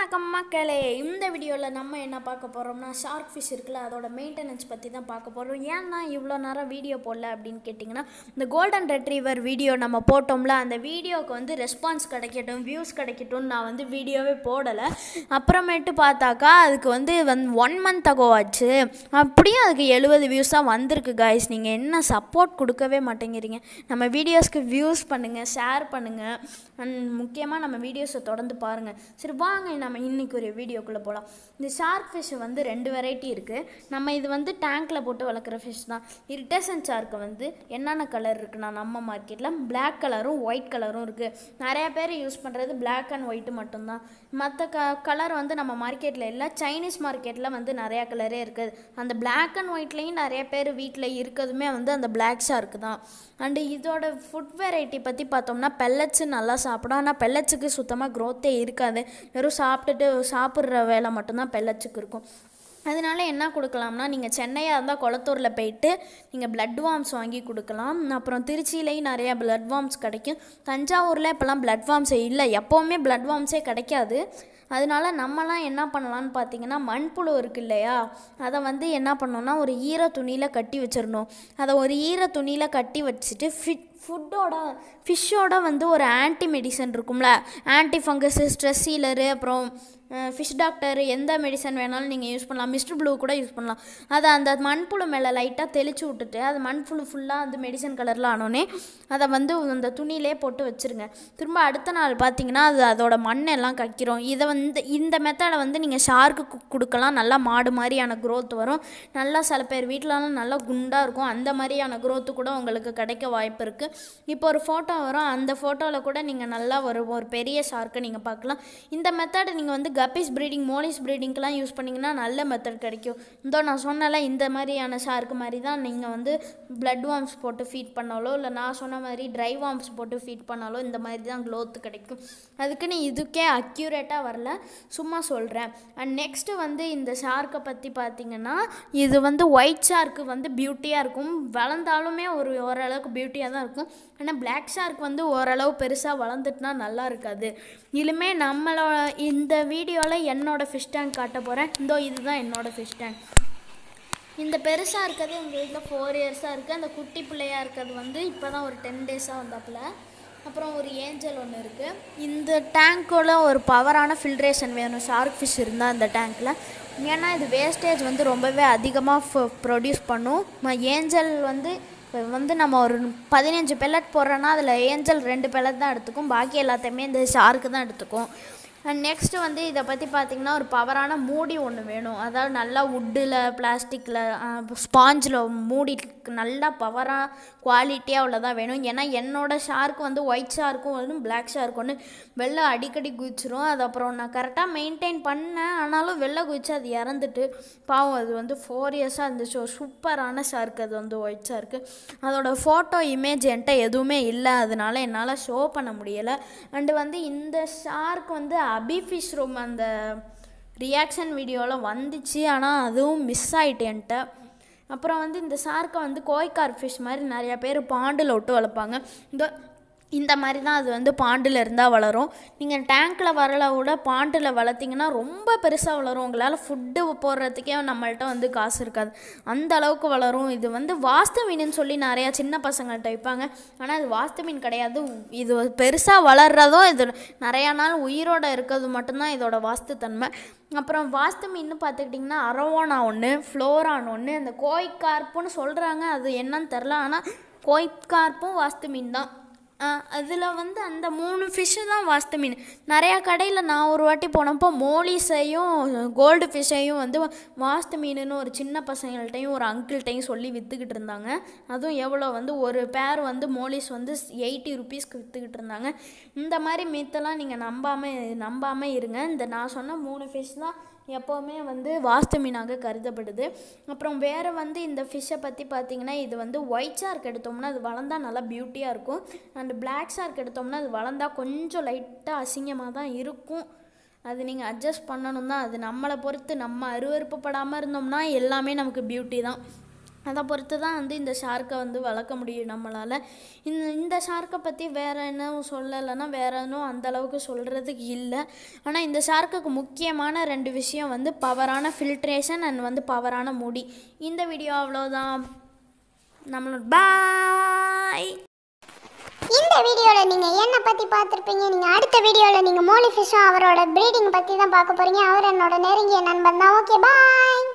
வணக்கம் மக்களே இந்த வீடியோவில் நம்ம என்ன பார்க்க போகிறோம்னா ஷார்க் ஃபிஷ் இருக்குல்ல அதோட மெயின்டெனன்ஸ் பற்றி தான் பார்க்க போகிறோம் ஏன்னா இவ்வளோ நேரம் வீடியோ போடல அப்படின்னு கேட்டிங்கன்னா இந்த கோல்டன் ரெட்ரீவர் வீடியோ நம்ம போட்டோம்ல அந்த வீடியோவுக்கு வந்து ரெஸ்பான்ஸ் கிடைக்கட்டும் வியூஸ் கிடைக்கட்டும் நான் வந்து வீடியோவே போடலை அப்புறமேட்டு பார்த்தாக்கா அதுக்கு வந்து வந்து ஒன் மந்த் அகோ ஆச்சு அப்படியும் அதுக்கு எழுபது வியூஸ் தான் வந்திருக்கு காய்ஸ் நீங்கள் என்ன சப்போர்ட் கொடுக்கவே மாட்டேங்கிறீங்க நம்ம வீடியோஸ்க்கு வியூஸ் பண்ணுங்கள் ஷேர் பண்ணுங்கள் அண்ட் முக்கியமாக நம்ம வீடியோஸை தொடர்ந்து பாருங்கள் சரி வாங்க நம்ம இன்னைக்கு ஒரு வீடியோக்குள்ளே போகலாம் இந்த ஷார்க் ஃபிஷ் வந்து ரெண்டு வெரைட்டி இருக்குது நம்ம இது வந்து டேங்க்கில் போட்டு வளர்க்குற ஃபிஷ் தான் இரிட்டேஷன் ஷார்க்கு வந்து என்னென்ன கலர் இருக்குன்னா நம்ம மார்க்கெட்டில் Black கலரும் ஒயிட் கலரும் இருக்குது நிறையா பேர் யூஸ் பண்ணுறது Black அண்ட் ஒயிட்டு மட்டும்தான் மற்ற க கலர் வந்து நம்ம மார்க்கெட்டில் இல்லை சைனீஸ் மார்க்கெட்டில் வந்து நிறையா கலரே இருக்குது அந்த Black அண்ட் ஒயிட்லேயும் நிறைய பேர் வீட்டில் இருக்கிறதுமே வந்து அந்த Black ஷார்க்கு தான் அண்டு இதோட ஃபுட் வெரைட்டி பற்றி பார்த்தோம்னா பெல்லட்ஸு நல்லா சாப்பிடும் ஆனால் பெல்லட்ஸுக்கு சுத்தமாக க்ரோத்தே இருக்காது வெறும் சாப்பிட்டுட்டு சாப்பிட்ற வேலை மட்டும்தான் பெல்லட்ஸுக்கு இருக்கும் அதனால என்ன கொடுக்கலாம்னா நீங்கள் சென்னையாக இருந்தால் குளத்தூரில் போயிட்டு நீங்கள் பிளட் வார்ம்ஸ் வாங்கி கொடுக்கலாம் அப்புறம் திருச்சியிலையும் நிறையா பிளட் வார்ம்ஸ் கிடைக்கும் தஞ்சாவூரில் இப்போல்லாம் பிளட் வார்ம்ஸே இல்லை எப்போவுமே பிளட் வார்ம்ஸே கிடைக்காது அதனால நம்மலாம் என்ன பண்ணலாம்னு பார்த்தீங்கன்னா மண்புழு இருக்கு இல்லையா அதை வந்து என்ன பண்ணோம்னா ஒரு ஈர துணியில் கட்டி வச்சிடணும் அதை ஒரு ஈர துணியில் கட்டி வச்சுட்டு ஃபிட் ஃபுட்டோட ஃபிஷ்ஷோட வந்து ஒரு ஆன்டி மெடிசன் இருக்கும்ல ஆன்டி ஃபங்கஸ் ஸ்ட்ரெஸ் ஹீலரு அப்புறம் ஃபிஷ் டாக்டர் எந்த மெடிசன் வேணாலும் நீங்கள் யூஸ் பண்ணலாம் மிஸ்டர் ப்ளூ கூட யூஸ் பண்ணலாம் அதை அந்த மண்புழு மேலே லைட்டாக தெளிச்சு விட்டுட்டு அது மண்புழு ஃபுல்லாக அந்த மெடிசன் கலரில் ஆனோடனே அதை வந்து அந்த துணியிலே போட்டு வச்சுருங்க திரும்ப அடுத்த நாள் பார்த்தீங்கன்னா அது அதோட மண்ணெல்லாம் கக்கிரும் இதை வந்து இந்த மெத்தடை வந்து நீங்கள் ஷார்க்கு கொடுக்கலாம் நல்லா மாடு மாதிரியான growth வரும் நல்லா சில பேர் வீட்டிலலாம் நல்லா குண்டாக இருக்கும் அந்த மாதிரியான growth கூட உங்களுக்கு கிடைக்க வாய்ப்பு இருக்குது இப்போ ஒரு ஃபோட்டோ வரும் அந்த ஃபோட்டோவில் கூட நீங்கள் நல்லா ஒரு ஒரு பெரிய ஷார்க்கை நீங்கள் பார்க்கலாம் இந்த மெத்தடை நீங்கள் வந்து கப்பீஸ் ப்ரீடிங் மோலிஸ் ப்ரீடிங்க்கெலாம் யூஸ் பண்ணிங்கன்னா நல்ல மெத்தட் கிடைக்கும் இதோ நான் சொன்னல இந்த மாதிரியான ஷார்க்கு மாதிரி தான் நீங்கள் வந்து பிளட் வார்ம்ஸ் போட்டு ஃபீட் பண்ணாலோ இல்லை நான் சொன்ன மாதிரி ட்ரை வார்ம்ஸ் போட்டு ஃபீட் பண்ணாலோ இந்த மாதிரி தான் க்ளோத் கிடைக்கும் அதுக்குன்னு இதுக்கே அக்யூரேட்டாக வரல சும்மா சொல்கிறேன் அண்ட் நெக்ஸ்ட்டு வந்து இந்த ஷார்க்கை பற்றி பார்த்தீங்கன்னா இது வந்து ஒயிட் ஷார்க்கு வந்து பியூட்டியாக இருக்கும் வளர்ந்தாலுமே ஒரு ஓரளவுக்கு பியூட்டியாக தான் இருக்கும் ஆனால் பிளாக் ஷார்க் வந்து ஓரளவு பெருசாக வளர்ந்துட்டுனா நல்லா இருக்காது இனிமே நம்மளோட இந்த வீடியோவில் என்னோடய ஃபிஷ் டேங்க் காட்ட போகிறேன் இதோ இதுதான் என்னோடய ஃபிஷ் டேங்க் இந்த பெருசாக இருக்கிறது எங்கள் வீட்டில் ஃபோர் இயர்ஸாக இருக்குது அந்த குட்டி பிள்ளையாக இருக்கிறது வந்து இப்போ தான் ஒரு டென் டேஸாக வந்தாப்புல அப்புறம் ஒரு ஏஞ்சல் ஒன்று இருக்குது இந்த டேங்க்கோட ஒரு பவரான ஃபில்ட்ரேஷன் வேணும் ஷார்க் ஃபிஷ் இருந்தால் அந்த டேங்க்கில் ஏன்னா இது வேஸ்டேஜ் வந்து ரொம்பவே அதிகமாக ப்ரொடியூஸ் பண்ணும் ம- ஏஞ்சல் வந்து இப்போ வந்து நம்ம ஒரு பதினஞ்சு பெல்லட் போடுறோன்னா அதில் ஏஞ்சல் ரெண்டு பெல்லட் தான் எடுத்துக்கும் பாக்கி எல்லாத்தையுமே இந்த ஷார்க்கு தான் எடுத்துக்கும் அண்ட் நெக்ஸ்ட்டு வந்து இதை பற்றி பார்த்திங்கன்னா ஒரு பவரான மூடி ஒன்று வேணும் அதாவது நல்லா வுட்டில் பிளாஸ்டிக்கில் ஸ்பாஞ்சில் மூடி நல்லா பவராக குவாலிட்டியாக உள்ளதாக வேணும் ஏன்னா என்னோடய ஷார்க் வந்து ஒயிட் ஷார்க்கும் ஒன்று பிளாக் ஷார்க் ஒன்று வெளில அடிக்கடி குதிச்சிரும் அது அப்புறம் நான் கரெக்டாக மெயின்டைன் பண்ணேன் ஆனாலும் வெளில குதிச்சு அது இறந்துட்டு பாவம் அது வந்து ஃபோர் இயர்ஸாக இருந்துச்சு ஒரு சூப்பரான ஷார்க் அது வந்து ஒயிட் ஷார்க்கு அதோட ஃபோட்டோ இமேஜ் என்கிட்ட எதுவுமே இல்லை அதனால என்னால் ஷோ பண்ண முடியலை அண்டு வந்து இந்த ஷார்க் வந்து அபி ஃபிஷ் ரூம் அந்த ரியாக்ஷன் வீடியோவில் வந்துச்சு ஆனால் அதுவும் மிஸ் ஆயிட்டு என்கிட்ட அப்புறம் வந்து இந்த ஷார்க்கை வந்து கோய்கார் ஃபிஷ் மாதிரி நிறையா பேர் பாண்டில் விட்டு வளர்ப்பாங்க இந்த இந்த மாதிரி தான் அது வந்து பாண்டில் இருந்தால் வளரும் நீங்கள் டேங்க்கில் வரல விட பாண்டில் வளர்த்திங்கன்னா ரொம்ப பெருசாக வளரும் உங்களால் ஃபுட்டு போடுறதுக்கே நம்மள்ட்ட வந்து காசு இருக்காது அந்த அளவுக்கு வளரும் இது வந்து வாஸ்து மீனுன்னு சொல்லி நிறையா சின்ன பசங்கள்கிட்ட வைப்பாங்க ஆனால் அது வாஸ்து மீன் கிடையாது இது பெருசாக வளர்றதும் இது நிறையா நாள் உயிரோட இருக்கிறது மட்டும்தான் இதோட வாஸ்து தன்மை அப்புறம் வாஸ்து மீன் பார்த்துக்கிட்டிங்கன்னா அரவோனா ஒன்று ஃப்ளோரான் ஒன்று அந்த கோய்கார்ப்புன்னு சொல்கிறாங்க அது என்னன்னு தெரில ஆனால் கோய்கார்ப்பும் வாஸ்து மீன் தான் அதில் வந்து அந்த மூணு ஃபிஷ்ஷு தான் வாஸ்து மீன் நிறையா கடையில் நான் ஒரு வாட்டி போனப்போ மோலிஸையும் கோல்டு ஃபிஷ்ஷையும் வந்து வாஸ்து மீனுன்னு ஒரு சின்ன பசங்கள்ட்டையும் ஒரு அங்கிள்கிட்டையும் சொல்லி விற்றுக்கிட்டு இருந்தாங்க அதுவும் எவ்வளோ வந்து ஒரு பேர் வந்து மோலிஸ் வந்து எயிட்டி ருபீஸ்க்கு விற்றுக்கிட்டு இருந்தாங்க இந்த மாதிரி மீத்தெல்லாம் நீங்கள் நம்பாமல் நம்பாமல் இருங்க இந்த நான் சொன்ன மூணு ஃபிஷ் தான் எப்போவுமே வந்து வாஸ்து மீனாக கருதப்படுது அப்புறம் வேறு வந்து இந்த ஃபிஷ்ஷை பற்றி பார்த்தீங்கன்னா இது வந்து ஒயிட் ஷார்க் எடுத்தோம்னா அது வளர்ந்தா நல்லா பியூட்டியாக இருக்கும் அண்ட் Black ஷார்க் எடுத்தோம்னா அது வளர்ந்தா கொஞ்சம் லைட்டாக அசிங்கமாக தான் இருக்கும் அது நீங்கள் அட்ஜஸ்ட் பண்ணணும் தான் அது நம்மளை பொறுத்து நம்ம அருவருப்பப்படாமல் இருந்தோம்னா எல்லாமே நமக்கு பியூட்டி தான் அதை பொறுத்து தான் வந்து இந்த ஷார்க்கை வந்து வளர்க்க முடியும் நம்மளால் இந்த இந்த ஷார்க்கை பற்றி வேறு என்ன சொல்லலைன்னா வேறு இன்னும் அந்த அளவுக்கு சொல்கிறதுக்கு இல்லை ஆனால் இந்த ஷார்க்குக்கு முக்கியமான ரெண்டு விஷயம் வந்து பவரான ஃபில்ட்ரேஷன் அண்ட் வந்து பவரான முடி இந்த வீடியோ அவ்வளோதான் நம்மளோட பாய் இந்த வீடியோவில் நீங்கள் என்னை பற்றி பார்த்துருப்பீங்க நீங்கள் அடுத்த வீடியோவில் நீங்கள் மோலி ஃபிஷ்ஷும் அவரோட ப்ரீடிங் பற்றி தான் பார்க்க போகிறீங்க அவர் என்னோட நெருங்கிய நண்பன் தான் ஓகே பாய்